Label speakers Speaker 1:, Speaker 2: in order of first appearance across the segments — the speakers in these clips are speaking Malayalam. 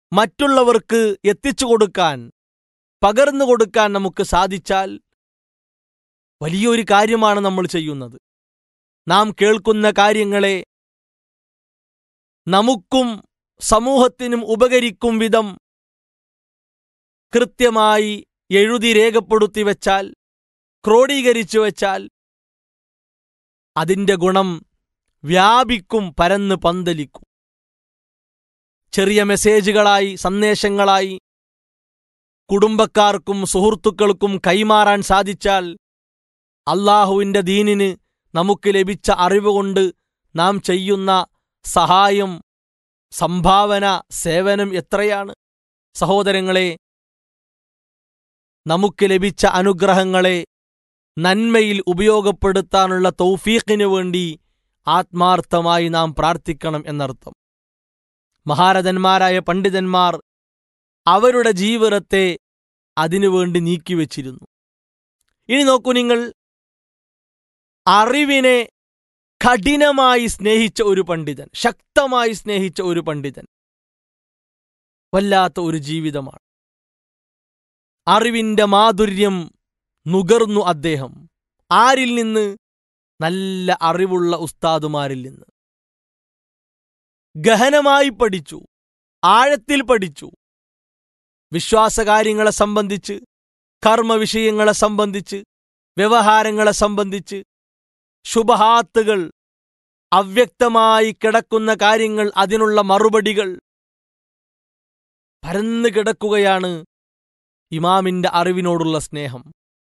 Speaker 1: മറ്റുള്ളവർക്ക് എത്തിച്ചു കൊടുക്കാൻ പകർന്നു കൊടുക്കാൻ നമുക്ക് സാധിച്ചാൽ വലിയൊരു കാര്യമാണ് നമ്മൾ ചെയ്യുന്നത് നാം കേൾക്കുന്ന കാര്യങ്ങളെ നമുക്കും സമൂഹത്തിനും ഉപകരിക്കും വിധം കൃത്യമായി എഴുതി രേഖപ്പെടുത്തി വെച്ചാൽ ക്രോഡീകരിച്ചു വെച്ചാൽ അതിന്റെ ഗുണം വ്യാപിക്കും പരന്ന് പന്തലിക്കും ചെറിയ മെസ്സേജുകളായി സന്ദേശങ്ങളായി കുടുംബക്കാർക്കും സുഹൃത്തുക്കൾക്കും കൈമാറാൻ സാധിച്ചാൽ അള്ളാഹുവിന്റെ ദീനിന് നമുക്ക് ലഭിച്ച അറിവ് കൊണ്ട് നാം ചെയ്യുന്ന സഹായം സംഭാവന സേവനം എത്രയാണ് സഹോദരങ്ങളെ നമുക്ക് ലഭിച്ച അനുഗ്രഹങ്ങളെ നന്മയിൽ ഉപയോഗപ്പെടുത്താനുള്ള തൗഫീഖിനു വേണ്ടി ആത്മാർത്ഥമായി നാം പ്രാർത്ഥിക്കണം എന്നർത്ഥം മഹാരഥന്മാരായ പണ്ഡിതന്മാർ അവരുടെ ജീവിതത്തെ അതിനുവേണ്ടി നീക്കിവെച്ചിരുന്നു ഇനി നോക്കൂ നിങ്ങൾ അറിവിനെ കഠിനമായി സ്നേഹിച്ച ഒരു പണ്ഡിതൻ ശക്തമായി സ്നേഹിച്ച ഒരു പണ്ഡിതൻ വല്ലാത്ത ഒരു ജീവിതമാണ് അറിവിന്റെ മാധുര്യം നുകർന്നു അദ്ദേഹം ആരിൽ നിന്ന് നല്ല അറിവുള്ള ഉസ്താദുമാരിൽ നിന്ന് ഗഹനമായി പഠിച്ചു ആഴത്തിൽ പഠിച്ചു വിശ്വാസകാര്യങ്ങളെ സംബന്ധിച്ച് കർമ്മവിഷയങ്ങളെ സംബന്ധിച്ച് വ്യവഹാരങ്ങളെ സംബന്ധിച്ച് ശുഭഹാത്തുകൾ അവ്യക്തമായി കിടക്കുന്ന കാര്യങ്ങൾ അതിനുള്ള മറുപടികൾ പരന്നു കിടക്കുകയാണ് ഇമാമിന്റെ അറിവിനോടുള്ള സ്നേഹം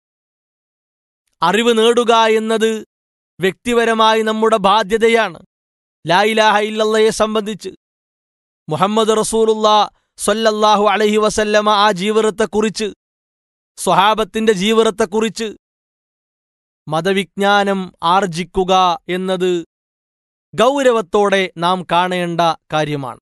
Speaker 1: അറിവ് നേടുക എന്നത് വ്യക്തിപരമായി നമ്മുടെ ബാധ്യതയാണ് ലായിലാഹ ഇല്ലയെ സംബന്ധിച്ച് മുഹമ്മദ് റസൂലുള്ള സൊല്ലല്ലാഹു അലഹി വസല്ലമ ആ ജീവിതത്തെക്കുറിച്ച് സ്വഹാബത്തിന്റെ ജീവിതത്തെക്കുറിച്ച് മതവിജ്ഞാനം ആർജിക്കുക എന്നത് ഗൗരവത്തോടെ നാം കാണേണ്ട കാര്യമാണ്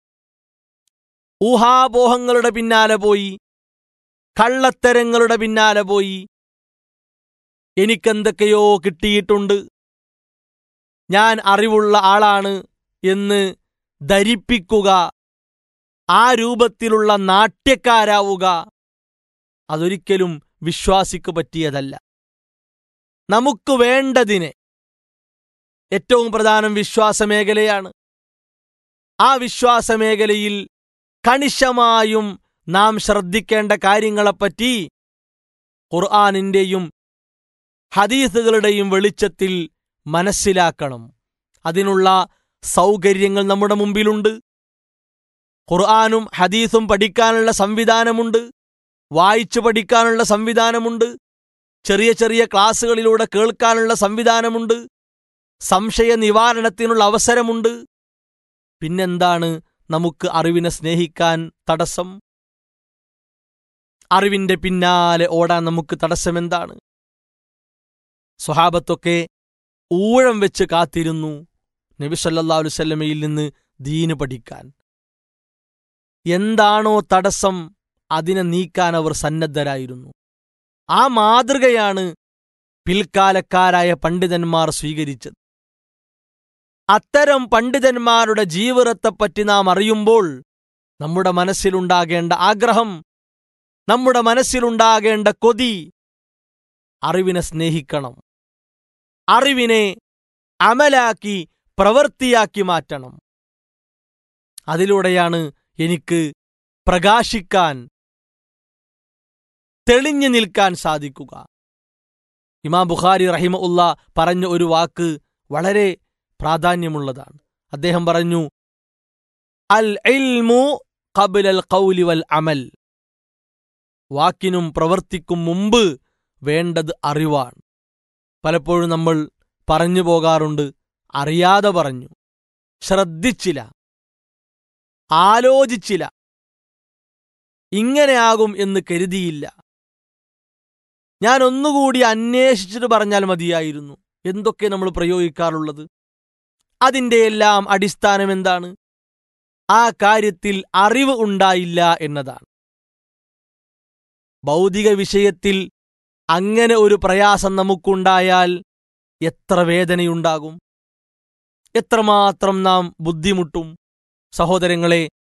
Speaker 1: ഊഹാപോഹങ്ങളുടെ പിന്നാലെ പോയി കള്ളത്തരങ്ങളുടെ പിന്നാലെ പോയി എനിക്കെന്തൊക്കെയോ കിട്ടിയിട്ടുണ്ട് ഞാൻ അറിവുള്ള ആളാണ് എന്ന് ധരിപ്പിക്കുക ആ രൂപത്തിലുള്ള നാട്യക്കാരാവുക അതൊരിക്കലും വിശ്വാസിക്ക് പറ്റിയതല്ല നമുക്ക് വേണ്ടതിനെ ഏറ്റവും പ്രധാനം വിശ്വാസമേഖലയാണ് ആ വിശ്വാസമേഖലയിൽ കണിശമായും നാം ശ്രദ്ധിക്കേണ്ട കാര്യങ്ങളെപ്പറ്റി ഖുർആാനിന്റെയും ഹദീസുകളുടെയും വെളിച്ചത്തിൽ മനസ്സിലാക്കണം അതിനുള്ള സൗകര്യങ്ങൾ നമ്മുടെ മുമ്പിലുണ്ട് ഖുർആാനും ഹദീസും പഠിക്കാനുള്ള സംവിധാനമുണ്ട് വായിച്ചു പഠിക്കാനുള്ള സംവിധാനമുണ്ട് ചെറിയ ചെറിയ ക്ലാസ്സുകളിലൂടെ കേൾക്കാനുള്ള സംവിധാനമുണ്ട് സംശയ നിവാരണത്തിനുള്ള അവസരമുണ്ട് പിന്നെന്താണ് നമുക്ക് അറിവിനെ സ്നേഹിക്കാൻ തടസ്സം അറിവിന്റെ പിന്നാലെ ഓടാൻ നമുക്ക് തടസ്സമെന്താണ് സ്വഹാബത്തൊക്കെ ഊഴം വെച്ച് കാത്തിരുന്നു നബി സല്ലാ അലുസല്ലമയിൽ നിന്ന് ദീന് പഠിക്കാൻ എന്താണോ തടസ്സം അതിനെ നീക്കാൻ അവർ സന്നദ്ധരായിരുന്നു ആ മാതൃകയാണ് പിൽക്കാലക്കാരായ പണ്ഡിതന്മാർ സ്വീകരിച്ചത് അത്തരം പണ്ഡിതന്മാരുടെ ജീവിതത്തെപ്പറ്റി നാം അറിയുമ്പോൾ നമ്മുടെ മനസ്സിലുണ്ടാകേണ്ട ആഗ്രഹം നമ്മുടെ മനസ്സിലുണ്ടാകേണ്ട കൊതി അറിവിനെ സ്നേഹിക്കണം അറിവിനെ അമലാക്കി പ്രവൃത്തിയാക്കി മാറ്റണം അതിലൂടെയാണ് എനിക്ക് പ്രകാശിക്കാൻ തെളിഞ്ഞു നിൽക്കാൻ സാധിക്കുക ഇമാം ബുഖാരി റഹിമ ഉള്ള പറഞ്ഞ ഒരു വാക്ക് വളരെ പ്രാധാന്യമുള്ളതാണ് അദ്ദേഹം പറഞ്ഞു അൽ ഇൽമു ഖബുലൽ ഖൗലി വൽ അമൽ വാക്കിനും പ്രവർത്തിക്കും മുമ്പ് വേണ്ടത് അറിവാണ് പലപ്പോഴും നമ്മൾ പറഞ്ഞു പോകാറുണ്ട് അറിയാതെ പറഞ്ഞു ശ്രദ്ധിച്ചില്ല ആലോചിച്ചില്ല ഇങ്ങനെയാകും എന്ന് കരുതിയില്ല ഞാൻ ഒന്നുകൂടി അന്വേഷിച്ചിട്ട് പറഞ്ഞാൽ മതിയായിരുന്നു എന്തൊക്കെ നമ്മൾ പ്രയോഗിക്കാറുള്ളത് അതിന്റെ എല്ലാം അടിസ്ഥാനം എന്താണ് ആ കാര്യത്തിൽ അറിവ് ഉണ്ടായില്ല എന്നതാണ് ഭൗതിക വിഷയത്തിൽ അങ്ങനെ ഒരു പ്രയാസം നമുക്കുണ്ടായാൽ എത്ര വേദനയുണ്ടാകും എത്രമാത്രം നാം ബുദ്ധിമുട്ടും സഹോദരങ്ങളെ